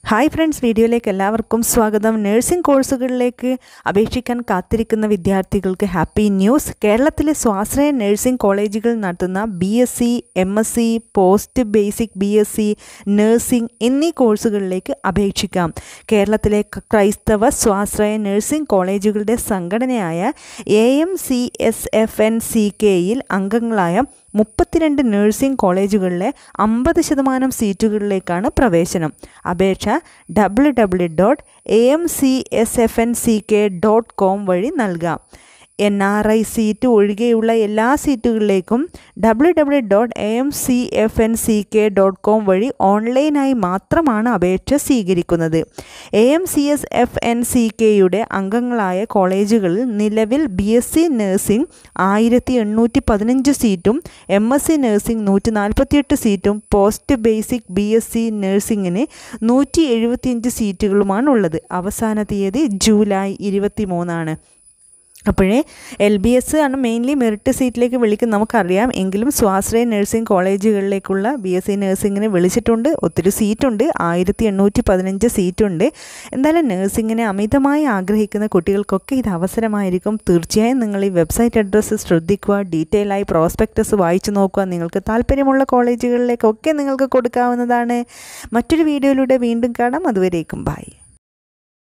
hi friends വീഡിയോയിലേക്ക് എല്ലാവർക്കും സ്വാഗതം നഴ്സിംഗ് കോഴ്സുകളിലേക്ക് അപേക്ഷിക്കാൻ കാത്തിരിക്കുന്ന വിദ്യാർത്ഥികൾക്ക് ഹാപ്പി ന്യൂസ് കേരളത്തിലെ സ്വാശ്രയ നഴ്സിംഗ് കോളേജുകൾ നടത്തുന്ന B S C M S C post basic B S C nursing എന്നീ കോഴ്സുകളിലേക്ക് അപേക്ഷിക്കാം കേരളത്തിലെ ക്രൈസ്തവ സ്വാശ്രയ നഴ്സിംഗ് കോളേജുകളുടെ സംഘടനയായ A M C S F N C കെയിൽ അംഗങ്ങളായ മുപ്പത്തിരണ്ട് നഴ്സിംഗ് കോളേജുകളിലെ അമ്പത് ശതമാനം സീറ്റുകളിലേക്കാണ് പ്രവേശനം അപേക്ഷ W W dot A M C S F N C K dot com വഴി നൽകാം എൻ ആർ ഐ സീറ്റ് ഒഴികെയുള്ള എല്ലാ സീറ്റുകളിലേക്കും W W dot A M C F N C K dot com വഴി ഓൺലൈനായി മാത്രമാണ് അപേക്ഷ സ്വീകരിക്കുന്നത് A M C S F N C കെയുടെ അംഗങ്ങളായ കോളേജുകളിൽ നിലവിൽ ബി എസ് സി നഴ്സിംഗ് ആയിരത്തി എണ്ണൂറ്റി പതിനഞ്ച് സീറ്റും എം എസ് സി നഴ്സിംഗ് നൂറ്റി നാൽപ്പത്തിയെട്ട് സീറ്റും post basic B S C നഴ്സിംഗിന് നൂറ്റി എഴുപത്തിയഞ്ച് സീറ്റുകളുമാണ് ഉള്ളത് അവസാന തീയതി ജൂലൈ ഇരുപത്തി മൂന്നാണ് അപ്പോഴേ എൽ ബി എസ് ആണ് മെയിൻലി മെറിറ്റ് സീറ്റിലേക്ക് വിളിക്കുന്നത് നമുക്കറിയാം എങ്കിലും സ്വാശ്രയ നഴ്സിംഗ് കോളേജുകളിലേക്കുള്ള ബി എസ് സി നഴ്സിംഗിന് വിളിച്ചിട്ടുണ്ട് ഒത്തിരി സീറ്റുണ്ട് ആയിരത്തി എണ്ണൂറ്റി പതിനഞ്ച് സീറ്റുണ്ട് എന്തായാലും നഴ്സിംഗിനെ അമിതമായി ആഗ്രഹിക്കുന്ന കുട്ടികൾക്കൊക്കെ ഇത് അവസരമായിരിക്കും തീർച്ചയായും നിങ്ങൾ ഈ വെബ്സൈറ്റ് അഡ്രസ്സ് ശ്രദ്ധിക്കുക ഡീറ്റെയിൽ ആയി പ്രോസ്പെക്ടസ് വായിച്ചു നോക്കുക നിങ്ങൾക്ക് താല്പര്യമുള്ള കോളേജുകളിലേക്കൊക്കെ നിങ്ങൾക്ക് കൊടുക്കാവുന്നതാണ് മറ്റൊരു വീഡിയോയിലൂടെ വീണ്ടും കാണാം അതുവരേക്കും ബൈ